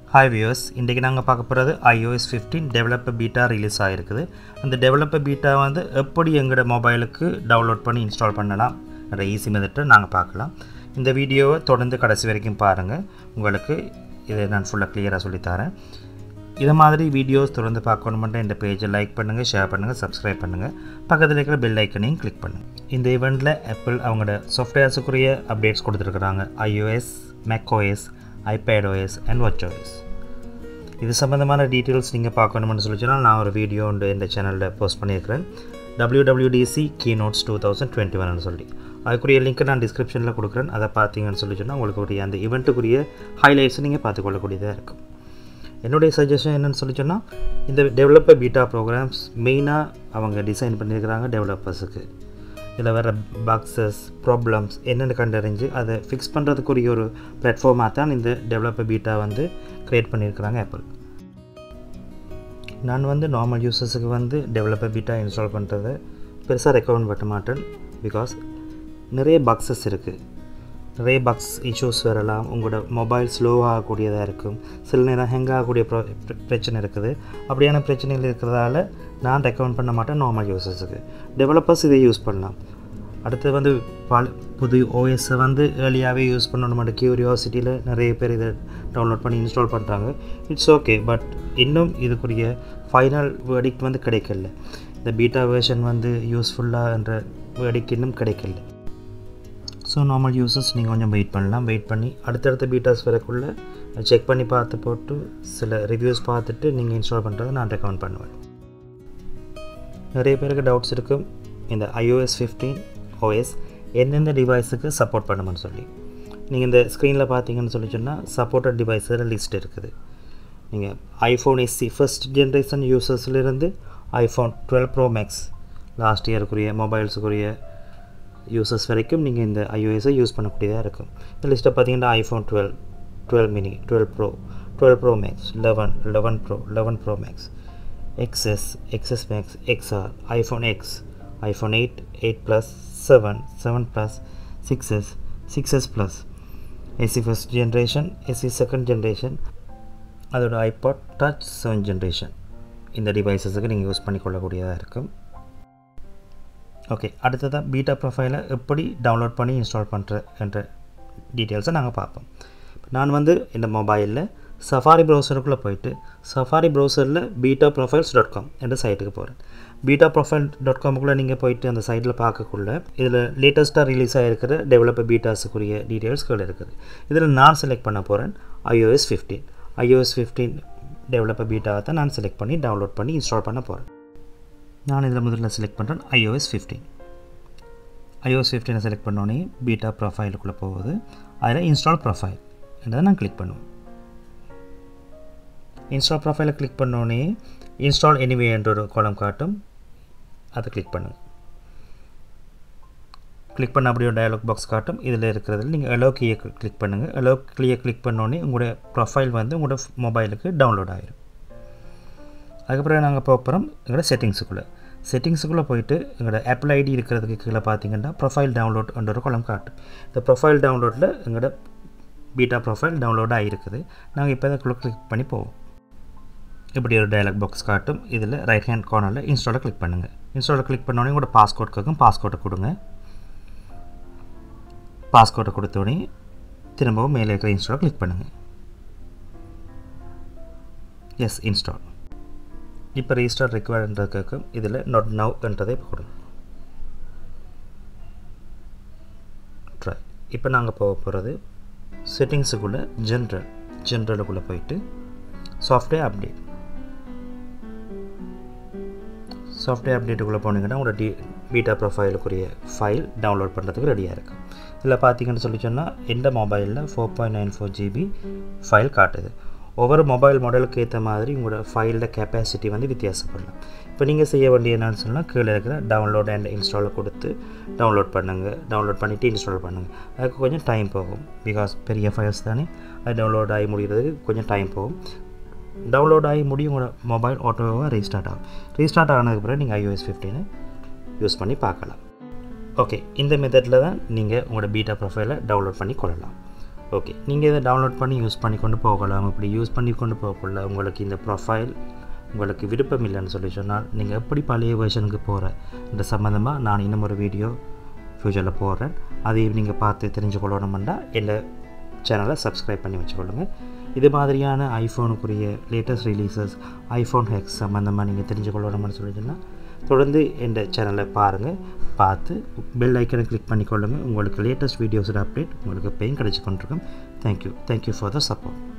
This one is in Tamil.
ஹாய் வியூவர்ஸ் இன்றைக்கி நாங்கள் பார்க்க போகிறது iOS 15 டெவலப்பர் பீட்டா ரிலீஸ் ஆகிருக்குது அந்த டெவலப்பர் பீட்டா வந்து எப்படி எங்களோட மொபைலுக்கு டவுன்லோட் பண்ணி இன்ஸ்டால் பண்ணலாம் என்ற ஈஸி மெத்தட்டை நாங்கள் பார்க்கலாம் இந்த வீடியோவை தொடர்ந்து கடைசி வரைக்கும் பாருங்கள் உங்களுக்கு இதை நான் ஃபுல்லாக கிளியராக சொல்லித்தரேன் இது மாதிரி வீடியோஸ் தொடர்ந்து பார்க்கணுமெண்ட்டு இந்த பேஜை லைக் பண்ணுங்கள் ஷேர் பண்ணுங்கள் சப்ஸ்கிரைப் பண்ணுங்கள் பக்கத்தில் இருக்கிற பெல் ஐக்கனையும் கிளிக் பண்ணுங்கள் இந்த ஈவெண்ட்டில் ஆப்பிள் அவங்களோட சாஃப்ட்வேர்ஸுக்குரிய அப்டேட்ஸ் கொடுத்துருக்குறாங்க iOS macOS iPadOS and watchOS இது சம்மந்தமான டீட்டெயில்ஸ் நீங்கள் பார்க்கணும்னு சொல்லிச்சுன்னா நான் ஒரு வீடியோ உண்டு இந்த சேனலில் போஸ்ட் பண்ணியிருக்கிறேன் WWDC keynotes two thousand twenty ஒன்னு சொல்லி அதுக்குரிய லிங்க்கை நான் டிஸ்கிரிப்ஷனில் கொடுக்குறேன் அதை பார்த்தீங்கன்னு சொல்லி சொன்னால் உங்களுக்கு உரிய அந்த இவெண்ட்டுக்குரிய ஹைலைட்ஸை நீங்கள் பார்த்துக்கொள்ளக்கூடியதாக இருக்கும் என்னுடைய சஜஷன் என்னென்னு சொல்லி சொன்னால் இந்த டெவலப்பர் பீட்டா ப்ரோக்ராம்ஸ் மெயினாக அவங்க டிசைன் பண்ணியிருக்கிறாங்க டெவலப்பர்ஸுக்கு இதில் வர பக்ஸஸ் ப்ராப்ளம்ஸ் என்னென்னு கண்டறிஞ்சு அதை ஃபிக்ஸ் பண்ணுறதுக்குரிய ஒரு பிளாட்ஃபார்மாக தான் இந்த டெவலப்பர் பீட்டா வந்து க்ரியேட் பண்ணியிருக்கிறாங்க ஆப்பிள் நான் வந்து நார்மல் யூசர்ஸுக்கு வந்து டெவலப்பர் பீட்டா இன்ஸ்டால் பண்ணுறதை பெருசாக ரெக்கமெண்ட் பண்ண மாட்டேன் பிகாஸ் நிறைய பக்ஸஸ் இருக்குது நிறைய பக்ஸ் இஷ்யூஸ் வரலாம் உங்களோட மொபைல் ஸ்லோ ஆகக்கூடியதாக இருக்கும் சில நேரம் ஹேங் ஆகக்கூடிய ப்ரோ பிரச்சனை இருக்குது அப்படியான பிரச்சனைகள் இருக்கிறதால நான் ரெக்கமெண்ட் பண்ண மாட்டேன் நார்மல் யூசர்ஸுக்கு டெவலப்பர்ஸ் இதை யூஸ் பண்ணலாம் அடுத்து வந்து பல புது ஓஎஸை வந்து ஏர்லியாகவே யூஸ் பண்ணணும் கியூரியாசிட்டியில் நிறைய பேர் இதை டவுன்லோட் பண்ணி இன்ஸ்டால் பண்ணுறாங்க இட்ஸ் ஓகே பட் இன்னும் இதுக்குரிய ஃபைனல் வேர்டிக்ட் வந்து கிடைக்கல இந்த பீட்டா வேர்ஷன் வந்து யூஸ்ஃபுல்லாகன்ற வேர்டிக் இன்னும் கிடைக்கல ஸோ நார்மல் யூசர்ஸ் நீங்கள் கொஞ்சம் வெயிட் பண்ணலாம் வெயிட் பண்ணி அடுத்தடுத்த பீட்டாஸ் வரக்குள்ளே செக் பண்ணி பார்த்து போட்டு சில ரிவ்யூஸ் பார்த்துட்டு நீங்கள் இன்ஸ்டால் பண்ணுறதை நான் ரெக்கமெண்ட் பண்ணுவேன் நிறைய பேருக்கு டவுட்ஸ் இருக்கும் இந்த iOS 15 ஓஎஸ் எந்தெந்த டிவைஸுக்கு சப்போர்ட் பண்ணுமென்னு சொல்லி நீங்கள் இந்த ஸ்க்ரீனில் பார்த்தீங்கன்னு சொல்லி சொன்னால் சப்போர்ட்டட் டிவைஸில் லிஸ்ட் இருக்குது நீங்கள் ஐஃபோன் எஸ்சி ஃபஸ்ட் ஜென்ரேஷன் யூசர்ஸ்லேருந்து iPhone twelve pro max last இயருக்குரிய மொபைல்ஸுக்குரிய யூசர்ஸ் வரைக்கும் நீங்கள் இந்த ஐஓஎஸை யூஸ் பண்ணக்கூடியதாக இருக்கும் இந்த லிஸ்ட்டை பார்த்தீங்கன்னா iPhone twelve twelve mini twelve pro twelve pro max eleven eleven pro eleven pro max XS XS max XR iPhone X iPhone eight eight plus seven seven plus six S six S plus SE first generation SE second generation அதோட ஐபாட் டச் செவன் ஜென்ரேஷன் இந்த டிவைசஸுக்கு நீங்கள் யூஸ் பண்ணிக்கொள்ளக்கூடியதாக இருக்கும் ஓகே அடுத்ததாக பீட்டா ப்ரொஃபைலை எப்படி டவுன்லோட் பண்ணி இன்ஸ்டால் பண்ணுற என்ற டீட்டெயில்ஸை நாங்கள் பார்ப்போம் நான் வந்து இந்த மொபைலில் சஃபாரி ப்ரௌசருக்குள்ளே போயிட்டு சஃபாரி ப்ரௌசரில் பீட்டா ப்ரொஃபைல்ஸ் டாட் காம் என்ற சைட்டுக்கு போகிறேன் பீட்டா ப்ரொஃபைல் டாட் காமுக்குள்ளே நீங்கள் போயிட்டு அந்த சைட்டில் பார்க்கக்குள்ள இதில் லேட்டஸ்ட்டாக ரிலீஸ் ஆகிருக்கிற டெவலப்பர் பீட்டாஸுக்குரிய டீட்டெயில்ஸ் கீழே இருக்குது இதில் நான் செலக்ட் பண்ண போகிறேன் iOS 15 iOS 15 டெவலப்பர் பீட்டாவை தான் நான் செலக்ட் பண்ணி டவுன்லோட் பண்ணி இன்ஸ்டால் பண்ண போகிறேன் நான் இதில் முதல்ல செலக்ட் பண்ணுறேன் iOS 15 iOS 15 செலக்ட் பண்ணோன்னே பீட்டா ப்ரொஃபைலுக்குள்ளே போகுது அதில் இன்ஸ்டால் ப்ரொஃபைல் என்றதை நான் கிளிக் பண்ணுவேன் இன்ஸ்டால் ப்ரொஃபைலை கிளிக் பண்ணோன்னே இன்ஸ்டால் எனிவே என்ற ஒரு கோலம் காட்டும் அதை கிளிக் பண்ணுங்கள் கிளிக் பண்ண அப்படியே டயலாக் பாக்ஸ் காட்டும் இதில் இருக்கிறதுல நீங்கள் அலோ கீயை கிளிக் பண்ணுங்கள் அலோ கீயை கிளிக் பண்ணோன்னே உங்களுடைய ப்ரொஃபைல் வந்து உங்களோட மொபைலுக்கு டவுன்லோட் ஆகிடும் அதுக்கப்புறம் நாங்கள் போகிறோம் எங்களோட செட்டிங்ஸுக்குள்ளே செட்டிங்ஸுக்குள்ளே போயிட்டு எங்களோட ஆப்பிள் ஐடி இருக்கிறதுக்கு கீழே பார்த்தீங்கன்னா ப்ரொஃபைல் டவுன்லோட் என்ற ஒரு குளம் காட்டும் இந்த ப்ரொஃபைல் டவுன்லோடில் எங்களோட பீட்டா ப்ரொஃபைல் டவுன்லோட் ஆகிருக்குது நாங்கள் இப்போ அதுக்குள்ளே கிளிக் பண்ணி போவோம் இப்படி ஒரு டயலாக் பாக்ஸ் காட்டும் இதில் ரைட் ஹேண்ட் கார்னரில் இன்ஸ்டாலை கிளிக் பண்ணுங்கள் இன்ஸ்டாலை கிளிக் பண்ணோடனே உங்களோட பாஸ்கோட் கேட்கும் பாஸ்கோட்டை கொடுங்க பாஸ்கோட்டை கொடுத்தோடனே திரும்பவும் மேலே இருக்கிற இன்ஸ்டாலை கிளிக் பண்ணுங்கள் எஸ் இன்ஸ்டால் இப்போ ரீஸ்டார் ரெக்வயர்ன்றது கேட்கும் இதில் நாட் நவ்ன்றதை இப்போ கொடுங்க ட்ரை இப்போ நாங்கள் போக போகிறது செட்டிங்ஸுக்குள்ளே ஜென்ரல் ஜென்ரலுக்குள்ளே போயிட்டு சாஃப்ட்வேர் அப்டேட் சாஃப்ட்வேர் அப்டேட்டுக்குள்ளே போனீங்கன்னா உங்களோட டி பீட்டா ப்ரொஃபைலுக்குரிய ஃபைல் டவுன்லோட் பண்ணுறதுக்கு ரெடியாக இருக்குது இதில் பார்த்தீங்கன்னு சொல்லி சொன்னால் எந்த மொபைலில் four point nine four GB file காட்டுது ஒவ்வொரு மொபைல் மாடலுக்கு ஏற்ற மாதிரி உங்களோட ஃபைலோட கெப்பாசிட்டி வந்து வித்தியாசப்படலாம் இப்போ நீங்கள் செய்ய வேண்டிய என்னன்னு சொன்னால் கீழே இருக்கிற டவுன்லோட் அண்ட் இன்ஸ்டாலை கொடுத்து டவுன்லோட் பண்ணுங்கள் டவுன்லோட் பண்ணிவிட்டு இன்ஸ்டால் பண்ணுங்கள் அதுக்கு கொஞ்சம் டைம் போகும் பிகாஸ் பெரிய ஃபைல்ஸ் தானே அது டவுன்லோட் ஆகி முடிகிறதுக்கு கொஞ்சம் டைம் போகும் டவுன்லோட் ஆகி முடியும் உங்களோட மொபைல் ஆட்டோவாக ரீஸ்டார்ட் ஆகும் ரீஸ்டார்ட் ஆனதுக்கு பிறகு நீங்கள் iOS 15 யூஸ் பண்ணி பார்க்கலாம் ஓகே இந்த மெத்தடில் தான் நீங்கள் உங்களோட பீட்டா ப்ரொஃபைலை டவுன்லோட் பண்ணி கொள்ளலாம் ஓகே நீங்கள் இதை டவுன்லோட் பண்ணி யூஸ் பண்ணி கொண்டு போகலாம் இப்படி யூஸ் பண்ணி கொண்டு போகக்குள்ள உங்களுக்கு இந்த ப்ரொஃபைல் உங்களுக்கு விருப்பம் இல்லைன்னு சொல்லி சொன்னால் நீங்கள் எப்படி பழைய வெர்ஷனுக்கு போகிற இந்த சம்மந்தமாக நான் இன்னும் ஒரு வீடியோ ஃப்யூச்சரில் போடுறேன் அதையும் நீங்கள் பார்த்து தெரிஞ்சுக்கொள்ளணுமெண்டா இந்த சேனலை சப்ஸ்கிரைப் பண்ணி வச்சுக்கொள்ளுங்க இது மாதிரியான ஐஃபோனுக்குரிய லேட்டஸ்ட் ரிலீசஸ் ஐஃபோன் ஹெக்ஸ் சம்மந்தமாக நீங்கள் தெரிஞ்சுக்கொள்ளணும்னு சொல்லிட்டுன்னா தொடர்ந்து இந்த சேனலை பாருங்கள் பார்த்து பெல் ஐக்கனை கிளிக் பண்ணிக்கொள்ளுங்கள் உங்களுக்கு லேட்டஸ்ட் வீடியோஸோட அப்டேட் உங்களுக்கு எப்பயும் கிடச்சி கொண்டிருக்கும் thank you thank you for the support